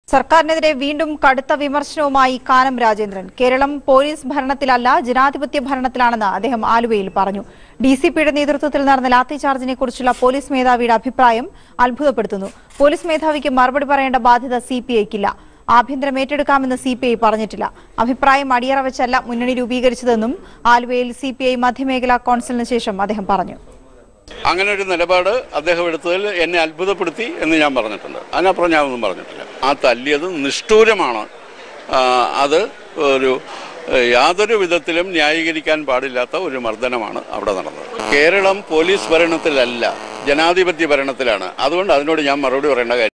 സർക്കാരിനെതിരെ വീണ്ടും കടുത്ത വിമർശനവുമായി കാനം രാജേന്ദ്രൻ കേരളം പോലീസ് ഭരണത്തിലല്ല ജനാധിപത്യ ഭരണത്തിലാണെന്ന് അദ്ദേഹം ആലുവയിൽ പറഞ്ഞു ഡി സി പിയുടെ നേതൃത്വത്തിൽ നടന്ന ലാത്തി ചാർജിനെ കുറിച്ചുള്ള പോലീസ് മേധാവിയുടെ അഭിപ്രായം അത്ഭുതപ്പെടുത്തുന്നു പോലീസ് മേധാവിക്ക് മറുപടി പറയേണ്ട ബാധ്യത സി പി ഐക്കില്ല ആഭ്യന്തരം ഏറ്റെടുക്കാമെന്ന് സി പി ഐ പറഞ്ഞിട്ടില്ല അഭിപ്രായം അടിയറ വെച്ചല്ല മുന്നണി രൂപീകരിച്ചതെന്നും ആലുവയിൽ സി പി ഐ മധ്യമേഖലാ കൌൺസിലിന് ശേഷം അദ്ദേഹം പറഞ്ഞു അങ്ങനെ ഒരു നിലപാട് അദ്ദേഹം എടുത്തതിൽ എന്നെ അത്ഭുതപ്പെടുത്തി എന്ന് ഞാൻ പറഞ്ഞിട്ടുണ്ട് അതിനപ്പുറം ഞാനൊന്നും പറഞ്ഞിട്ടില്ല ആ തല്ലിയത് നിഷ്ഠൂരമാണ് ആ, അത് ഒരു ഏഹ്, യാതൊരു വിധത്തിലും ന്യായീകരിക്കാൻ പാടില്ലാത്ത ഒരു മർദ്ദനമാണ് അവിടെ നടന്നത് കേരളം പോലീസ് ഭരണത്തിലല്ല ജനാധിപത്യ ഭരണത്തിലാണ് അതുകൊണ്ട് അതിനോട് ഞാൻ മറുപടി പറയേണ്ട കാര്യം